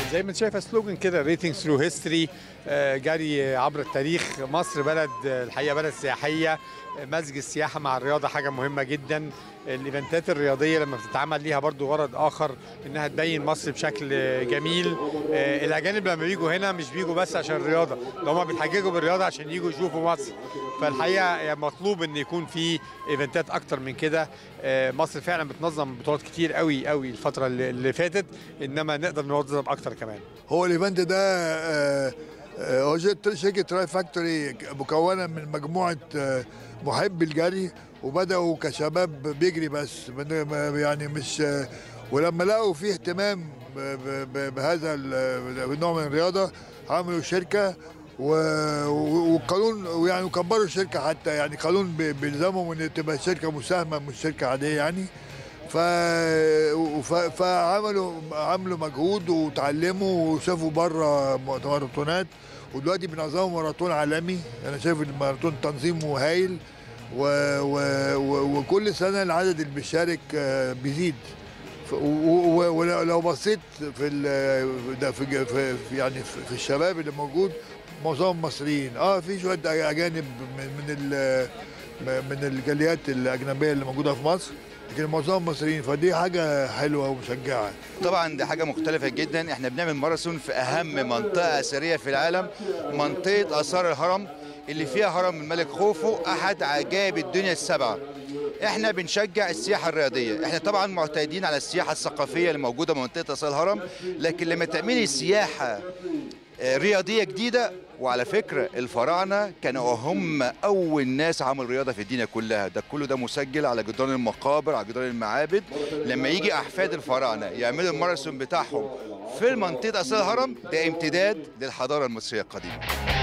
زي ما انت شايفه سلوجن كده ريتنج ثرو هيستوري جري عبر التاريخ مصر بلد آه، الحقيقه بلد سياحيه آه، مزج السياحه مع الرياضه حاجه مهمه جدا الايفنتات الرياضيه لما بتتعمل ليها برضو غرض اخر انها تبين مصر بشكل آه، جميل آه، الاجانب لما بيجوا هنا مش بيجوا بس عشان الرياضه ده هم بيتحججوا بالرياضه عشان يجوا يشوفوا مصر فالحقيقه يعني مطلوب ان يكون في ايفنتات اكتر من كده آه، مصر فعلا بتنظم بطولات كتير قوي قوي الفتره اللي اللي فاتت انما نقدر ننظم اكتر كمان هو الايفنت ده آه، آه، هو شركة- شركة تراي فاكتوري مكونة من مجموعة آه، محبي الجري وبدأوا كشباب بيجري بس من- ما- يعني مش آه، ولما لقوا في اهتمام ب- ب- ب- بهذا ال- النوع من الرياضة عملوا شركة و- و- والقانون ويعني وكبروا الشركة حتى يعني قانون بي- بيلزمهم ان تبقى شركة مساهمة مش شركة عادية يعني ف... ف... فعملوا عملوا مجهود وتعلموا وشافوا بره ماراثونات ودلوقتي بينظموا ماراثون عالمي انا شايف الماراثون تنظيمه هايل و... و... و... وكل سنه العدد اللي بيشارك آه، بيزيد ف- و- و- ولو لو بصيت في ال... ده في... في في- يعني في في الشباب اللي موجود معظمهم مصريين اه في شويه اجانب من من ال... من الجاليات الاجنبيه اللي موجوده في مصر لكن معظمهم مصريين فدي حاجه حلوه ومشجعه طبعا دي حاجه مختلفه جدا احنا بنعمل ماراثون في اهم منطقه اثريه في العالم منطقه اثار الهرم اللي فيها هرم الملك خوفو احد عجائب الدنيا السبعه احنا بنشجع السياحه الرياضيه احنا طبعا معتادين على السياحه الثقافيه اللي موجوده في منطقه اثار الهرم لكن لما تعملي سياحه آه، رياضيه جديده وعلى فكره الفراعنه كانوا هم اول ناس عملوا رياضه في الدنيا كلها ده كله ده مسجل على جدران المقابر على جدران المعابد لما يجي احفاد الفراعنه يعملوا الماراثون بتاعهم في منطقه اثار الهرم ده امتداد للحضاره المصريه القديمه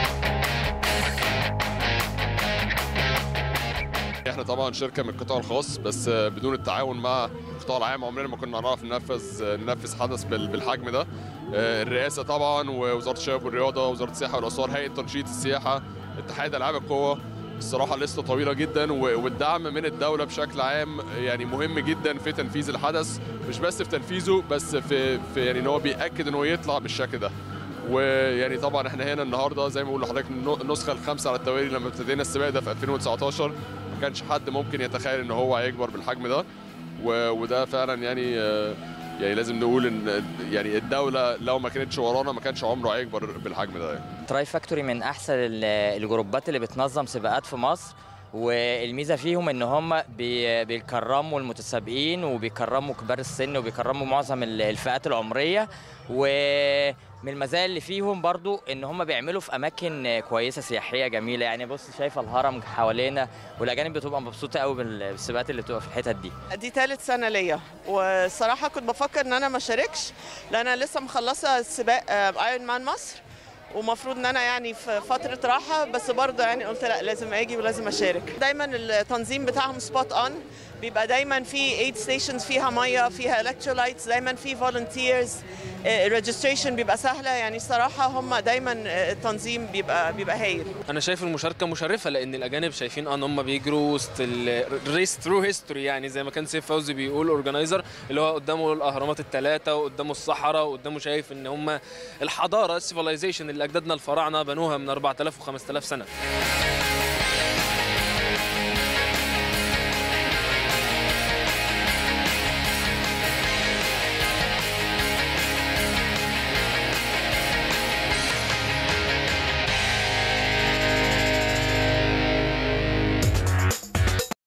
احنا طبعا شركه من القطاع الخاص بس بدون التعاون مع القطاع العام عمرنا ما كنا هنعرف ننفذ ننفذ حدث بال- بالحجم ده الرئاسه طبعا ووزاره الشباب والرياضه وزاره السياحه والاثار هيئه تنشيط السياحه اتحاد العاب القوه الصراحه لسه طويله جدا و- والدعم من الدوله بشكل عام يعني مهم جدا في تنفيذ الحدث مش بس في تنفيذه بس في, في يعني ان هو بياكد ان هو يطلع بالشكل ده ويعني طبعا احنا هنا النهارده زي ما بقول لحضرتك النو- النسخه الخامسه على التوالي لما ابتدينا السباق ده في 2019 ما كانش حد ممكن يتخيل ان هو هيكبر بالحجم ده و- وده فعلا يعني آه، يعني لازم نقول ان يعني الدوله لو ما كانتش ورانا ما كانش عمره هيكبر بالحجم ده يعني. تراي فاكتوري من احسن ال- الجروبات اللي بتنظم سباقات في مصر والميزه فيهم ان هم بي- بيكرموا المتسابقين وبيكرموا كبار السن وبيكرموا معظم ال- الفئات العمريه ومن المزايا اللي فيهم برضو ان هم بيعملوا في اماكن كويسه سياحيه جميله يعني بص شايفه الهرم حوالينا والاجانب بتبقى مبسوطه قوي بالسباقات اللي بتبقى في الحتت دي دي ثالث سنة ليا والصراحة كنت بفكر ان انا ما اشاركش لان انا لسه مخلصة سباق ايرون مان مصر ومفروض ان انا يعني في فترة راحة بس برضه يعني قلت لا لازم اجي ولازم اشارك دايما التنظيم بتاعهم سبوت اون بيبقى دايما في 8 ستيشنز فيها ميه فيها الكترولايتس دايما في فولunteers الريجستريشن بيبقى سهله يعني صراحه هم دايما التنظيم بيبقى بيبقى هايل انا شايف المشاركه مشرفه لان الاجانب شايفين ان هم بيجروا وسط الريس ثرو هيستوري يعني زي ما كان سيف فوزي بيقول اورجنايزر اللي هو قدامه الاهرامات الثلاثه وقدامه الصحراء وقدامه شايف ان هم الحضاره السيفلايزيشن اللي اجدادنا الفراعنه بنوها من 4000 و5000 سنه